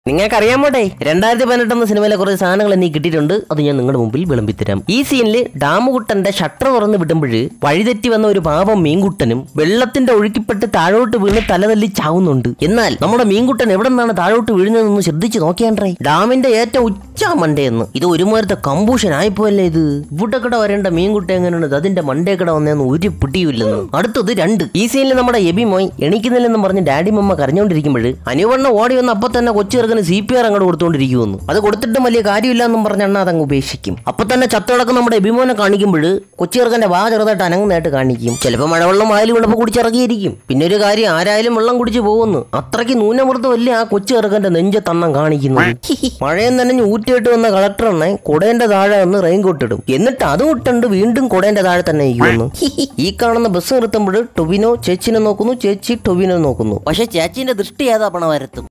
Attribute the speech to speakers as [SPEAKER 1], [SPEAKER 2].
[SPEAKER 1] നിങ്ങൾക്കറിയാമോട്ടെ രണ്ടായിരത്തി പതിനെട്ടെന്ന സിനിമയിലെ കുറച്ച് സാധനങ്ങൾ എനിക്ക് കിട്ടിയിട്ടുണ്ട് അത് ഞാൻ നിങ്ങളുടെ മുമ്പിൽ വിളമ്പിത്തരാം ഈ സീനിൽ ഡാമുകുട്ടന്റെ ഷട്ടർ തുറന്ന് വിടുമ്പോൾ വഴിതെറ്റി വന്ന ഒരു പാപം മീൻകുട്ടനും വെള്ളത്തിന്റെ ഒഴുക്കിപ്പെട്ട് താഴോട്ട് വീണ് തലതല്ലി ചാവുന്നുണ്ട് എന്നാൽ നമ്മുടെ മീൻകുട്ടൻ എവിടെ നിന്നാണ് താഴോട്ട് വീഴുന്നതെന്ന് ശ്രദ്ധിച്ച് നോക്കിയാണ്ടേ ഡാമിന്റെ ഏറ്റവും ഉച്ച മണ്ടയെന്ന് ഇത് ഒരുമാരത്തെ കമ്പൂഷൻ ആയിപ്പോയല്ലേ ഇത് ഇവിടെ കട വരേണ്ട മീൻകുട്ട എങ്ങനെയാണ് അതിന്റെ മണ്ടേ കട വന്നതെന്ന് ഒരു പിടിയുമില്ലെന്ന് അടുത്തത് രണ്ട് ഈ സീനിൽ നമ്മുടെ എബി മോയ് എണീക്കുന്നില്ലെന്ന് പറഞ്ഞ് ഡാഡി മമ്മ കരഞ്ഞുകൊണ്ടിരിക്കുമ്പോൾ അനുവണ്ണ ഓടി വന്ന് അപ്പൊ തന്നെ കൊച്ചു ചെറുക്കന് സി പി ആർ അങ്ങോട്ട് കൊടുത്തുകൊണ്ടിരിക്കുമെന്ന് അത് കൊടുത്തിട്ടും വലിയ കാര്യമില്ല എന്നും പറഞ്ഞ അണ്ണ അതങ്ങ് ഉപേക്ഷിക്കും അപ്പൊ തന്നെ ചത്തടക്കം നമ്മുടെ എബിമോനെ കാണിക്കുമ്പോൾ കൊച്ചു ചെറുക്കന്റെ വാ ചെറുതായിട്ട് അനങ്ങുന്നതായിട്ട് കാണിക്കും ചിലപ്പോൾ മഴവെള്ളം വായിൽ വീണപ്പോൾ കുടിച്ചിറങ്ങിയിരിക്കും പിന്നെ ഒരു കാര്യം ആരായാലും വെള്ളം കുടിച്ച് പോകുന്നു അത്രയ്ക്ക് ന്യൂനമൃതമല്ലേ ആ കൊച്ചു ചെറുക്കന്റെ നെഞ്ചത്തണ്ണം കാണിക്കുന്നത് മഴയും നനഞ്ഞ് ഊറ്റിയിട്ട് വന്ന കളക്ടർ എണ്ണ കുടേന്റെ താഴെ വന്ന് റെയിൻകോട്ട് ഇടും എന്നിട്ട് അത് വിട്ടുണ്ട് വീണ്ടും കുടേന്റെ താഴെ തന്നെ ഇരിക്കുമെന്ന് ഈ കാണുന്ന ബസ് നിർത്തുമ്പോൾ ടൊവിനോ ചേച്ചിനെ നോക്കുന്നു ചേച്ചി ടൊവിനോ നോക്കുന്നു പക്ഷെ ചേച്ചിന്റെ ദൃഷ്ടി ഏതാ പണ വരത്തും